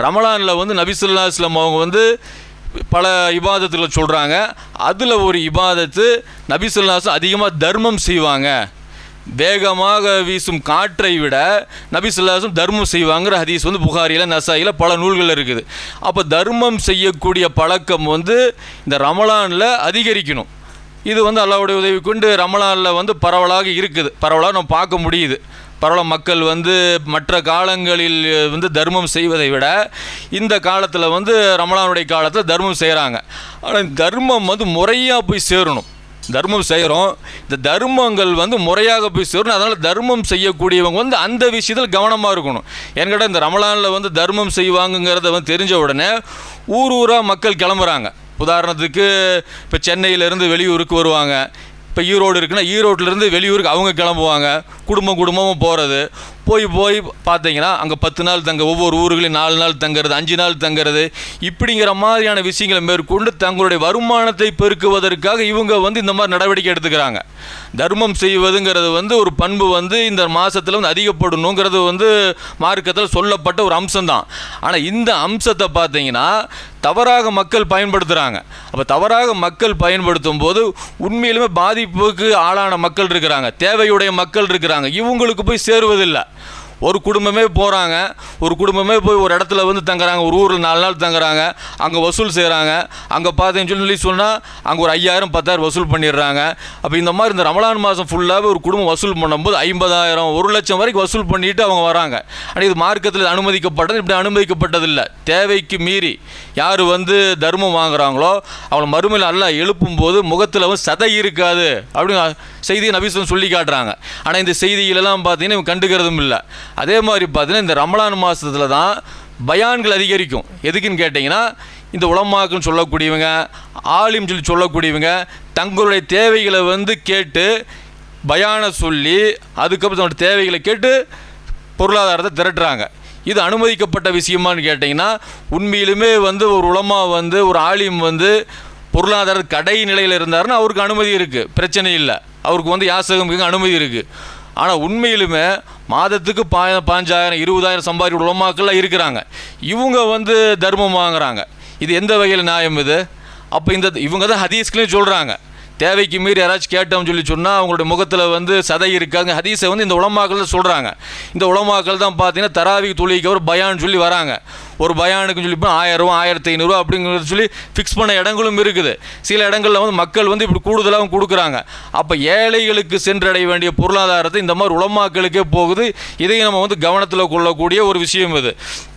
ரமலானில் வந்து நபிசுல்லா இஸ்லாம் அவங்க வந்து பல இபாதத்துகளை சொல்கிறாங்க அதில் ஒரு இபாதத்து நபிசுல்லாஸ் அதிகமாக தர்மம் செய்வாங்க வேகமாக வீசும் காற்றை விட நபிசுல்லாசும் தர்மம் செய்வாங்கிற ஹதீஸ் வந்து புகாரியில் நசாயியில் பல நூல்கள் இருக்குது அப்போ தர்மம் செய்யக்கூடிய பழக்கம் வந்து இந்த ரமலானில் அதிகரிக்கணும் இது வந்து அல்லாவுடைய உதவி கொண்டு ரமலானில் வந்து பரவலாக இருக்குது பரவலாக நம்ம பார்க்க முடியுது பரவலாக மக்கள் வந்து மற்ற காலங்களில் வந்து தர்மம் செய்வதை விட இந்த காலத்தில் வந்து ரமலானுடைய காலத்தில் தர்மம் செய்கிறாங்க ஆனால் தர்மம் வந்து முறையாக போய் சேரணும் தர்மம் செய்கிறோம் இந்த தர்மங்கள் வந்து முறையாக போய் சேரணும் அதனால் தர்மம் செய்யக்கூடியவங்க வந்து அந்த விஷயத்தில் கவனமாக இருக்கணும் என்கிட்ட இந்த ரமலானில் வந்து தர்மம் செய்வாங்கங்கிறத வந்து தெரிஞ்ச உடனே ஊர் ஊராக மக்கள் கிளம்புறாங்க உதாரணத்துக்கு இப்போ சென்னையிலேருந்து வெளியூருக்கு வருவாங்க இப்போ ஈரோடு இருக்குன்னா ஈரோட்டிலேருந்து வெளியூருக்கு அவங்க கிளம்புவாங்க குடும்பம் குடும்பமும் போகிறது போய் போய் பார்த்தீங்கன்னா அங்கே பத்து நாள் தங்க ஒவ்வொரு ஊர்களையும் நாலு நாள் தங்குறது அஞ்சு நாள் தங்குறது இப்படிங்கிற மாதிரியான விஷயங்களை மேற்கொண்டு தங்களுடைய வருமானத்தை பெருக்குவதற்காக இவங்க வந்து இந்த மாதிரி நடவடிக்கை எடுத்துக்கிறாங்க தர்மம் செய்வதுங்கிறது வந்து ஒரு பண்பு வந்து இந்த மாதத்தில் வந்து அதிகப்படணுங்கிறது வந்து மார்க்கத்தில் சொல்லப்பட்ட ஒரு அம்சம்தான் ஆனால் இந்த அம்சத்தை பார்த்தீங்கன்னா தவறாக மக்கள் பயன்படுத்துகிறாங்க அப்போ தவறாக மக்கள் பயன்படுத்தும் போது உண்மையிலுமே பாதிப்புக்கு ஆளான மக்கள் இருக்கிறாங்க தேவையுடைய மக்கள் இருக்கிறாங்க இவங்களுக்கு போய் சேருவதில்லை ஒரு குடும்பமே போகிறாங்க ஒரு குடும்பமே போய் ஒரு இடத்துல வந்து தங்குறாங்க ஒரு ஊரில் நாலு நாள் தங்குறாங்க அங்கே வசூல் செய்கிறாங்க அங்கே பார்த்தீங்கன்னு சொல்லி சொன்னால் அங்கே ஒரு ஐயாயிரம் பத்தாயிரம் வசூல் பண்ணிடுறாங்க அப்போ இந்த மாதிரி இந்த ரமலான் மாதம் ஃபுல்லாகவே ஒரு குடும்பம் வசூல் பண்ணும்போது ஐம்பதாயிரம் ஒரு லட்சம் வரைக்கும் வசூல் பண்ணிட்டு அவங்க வராங்க ஆனால் இது மார்க்கத்தில் அனுமதிக்கப்பட்டது இப்படி அனுமதிக்கப்பட்டதில்லை தேவைக்கு மீறி யார் வந்து தர்மம் வாங்குறாங்களோ அவளை மறுமையில் அல்ல எழுப்பும் போது முகத்தில் வந்து சதை இருக்காது அப்படின்னு செய்தியை நபிசன் சொல்லி காட்டுறாங்க ஆனால் இந்த செய்திகளெல்லாம் பார்த்தீங்கன்னா இவங்க கண்டுக்கிறதும் இல்லை அதே மாதிரி பார்த்தீங்கன்னா இந்த ரமலான் மாதத்தில் தான் பயான்கள் அதிகரிக்கும் எதுக்குன்னு கேட்டிங்கன்னா இந்த உலமாக்குன்னு சொல்லக்கூடியவங்க ஆலிம் சொல்லி சொல்லக்கூடியவங்க தங்களுடைய தேவைகளை வந்து கேட்டு பயானை சொல்லி அதுக்கப்புறம் தன்னோட தேவைகளை கேட்டு பொருளாதாரத்தை திரட்டுறாங்க இது அனுமதிக்கப்பட்ட விஷயமான்னு கேட்டிங்கன்னா உண்மையிலுமே வந்து ஒரு உலமா வந்து ஒரு ஆலிம் வந்து பொருளாதார கடை நிலையில் இருந்தாருன்னா அவருக்கு அனுமதி இருக்குது பிரச்சனை இல்லை அவருக்கு வந்து யாசகமுக்கு அனுமதி இருக்குது ஆனால் உண்மையிலுமே மாதத்துக்கு பா பாஞ்சாயிரம் இருபதாயிரம் சம்பாதிக்கிற உலமாக்கள்லாம் இருக்கிறாங்க இவங்க வந்து தர்மம் வாங்குறாங்க இது எந்த வகையில் நியாயம் இது அப்போ இந்த இவங்க தான் ஹதீஸ்களையும் சொல்கிறாங்க தேவைக்கு மீறி யாராச்சும் கேட்டோம்னு சொல்லி சொன்னால் அவங்களுடைய முகத்தில் வந்து சதை இருக்காங்க ஹதீஸை வந்து இந்த உலமாக்கள் சொல்கிறாங்க இந்த உலமாக்கள் தான் பார்த்தீங்கன்னா தராவி தொழிலுக்கு ஒரு பயான்னு சொல்லி வராங்க ஒரு பயானுக்கு சொல்லி இப்போ ஆயிரரூவா ஆயிரத்தி ஐநூறுரூவா அப்படிங்கிறது சொல்லி ஃபிக்ஸ் பண்ண இடங்களும் இருக்குது சில இடங்களில் வந்து மக்கள் வந்து இப்படி கூடுதலாகவும் கொடுக்குறாங்க அப்போ ஏழைகளுக்கு சென்றடைய வேண்டிய பொருளாதாரத்தை இந்த மாதிரி உலமாக்களுக்கே போகுது இதையும் நம்ம வந்து கவனத்தில் கொள்ளக்கூடிய ஒரு விஷயம் இது